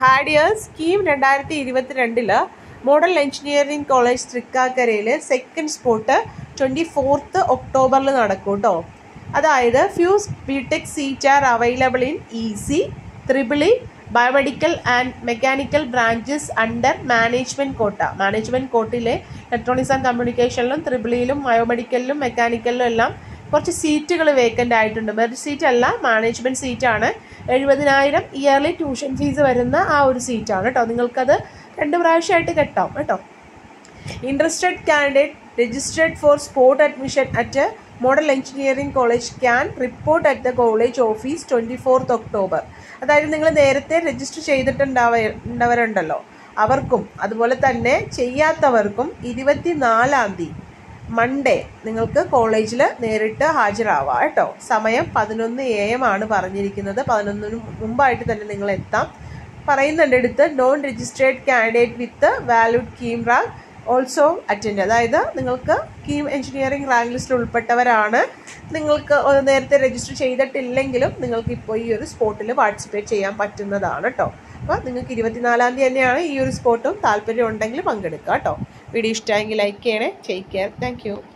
ഹാഡിയർ scheme രണ്ടായിരത്തി ഇരുപത്തിരണ്ടില് model engineering college തൃക്കാക്കരയിൽ സെക്കൻഡ് സ്പോട്ട് ട്വൻറ്റി ഫോർത്ത് ഒക്ടോബറിൽ നടക്കും കേട്ടോ അതായത് ഫ്യൂസ് BTech seat are available in E C triple E biomedical and mechanical branches under management quota management കോട്ടയിലെ ഇലക്ട്രോണിക്സ് ആൻഡ് കമ്മ്യൂണിക്കേഷനിലും ത്രിബിളിയിലും ബയോമെഡിക്കലിലും മെക്കാനിക്കലിലും എല്ലാം കുറച്ച് സീറ്റുകൾ വേക്കൻ്റ് ആയിട്ടുണ്ട് മെറിറ്റ് സീറ്റ് അല്ല മാനേജ്മെൻറ്റ് സീറ്റാണ് എഴുപതിനായിരം ഇയർലി ട്യൂഷൻ ഫീസ് വരുന്ന ആ ഒരു സീറ്റാണ് കേട്ടോ നിങ്ങൾക്കത് രണ്ട് പ്രാവശ്യമായിട്ട് കെട്ടാം കേട്ടോ interested candidate registered for spot admission at model engineering college can report at the college office twenty fourth October അതായത് നിങ്ങൾ നേരത്തെ രജിസ്റ്റർ ചെയ്തിട്ടുണ്ടാവ ഉണ്ടവരുണ്ടല്ലോ അവർക്കും അതുപോലെ തന്നെ ചെയ്യാത്തവർക്കും ഇരുപത്തി നാലാം തീയതി മൺഡേ നിങ്ങൾക്ക് കോളേജിൽ നേരിട്ട് ഹാജരാവാം കേട്ടോ സമയം പതിനൊന്ന് എ എം ആണ് പറഞ്ഞിരിക്കുന്നത് പതിനൊന്നിന് മുമ്പായിട്ട് തന്നെ നിങ്ങൾ എത്താം പറയുന്നുണ്ട് എടുത്ത് non registered candidate with valid KEAM rank also attend അതായത് നിങ്ങൾക്ക് കീം എഞ്ചിനീയറിംഗ് റാങ്ക് ലിസ്റ്റിൽ ഉൾപ്പെട്ടവരാണ് നിങ്ങൾക്ക് നേരത്തെ രജിസ്റ്റർ ചെയ്തിട്ടില്ലെങ്കിലും നിങ്ങൾക്ക് ഇപ്പോൾ ഈ ഒരു സ്പോട്ടിൽ പാർട്ടിസിപ്പേറ്റ് ചെയ്യാൻ പറ്റുന്നതാണ് കേട്ടോ അപ്പോൾ നിങ്ങൾക്ക് ഇരുപത്തിനാലാം തീയതി തന്നെയാണ് ഈ ഒരു സ്പോട്ടും താല്പര്യം ഉണ്ടെങ്കിൽ പങ്കെടുക്കുക കേട്ടോ വീഡിയോ ഇഷ്ടമായെങ്കിൽ ലൈക്ക് ചെയ്യണേ ടേക്ക് കെയർ താങ്ക്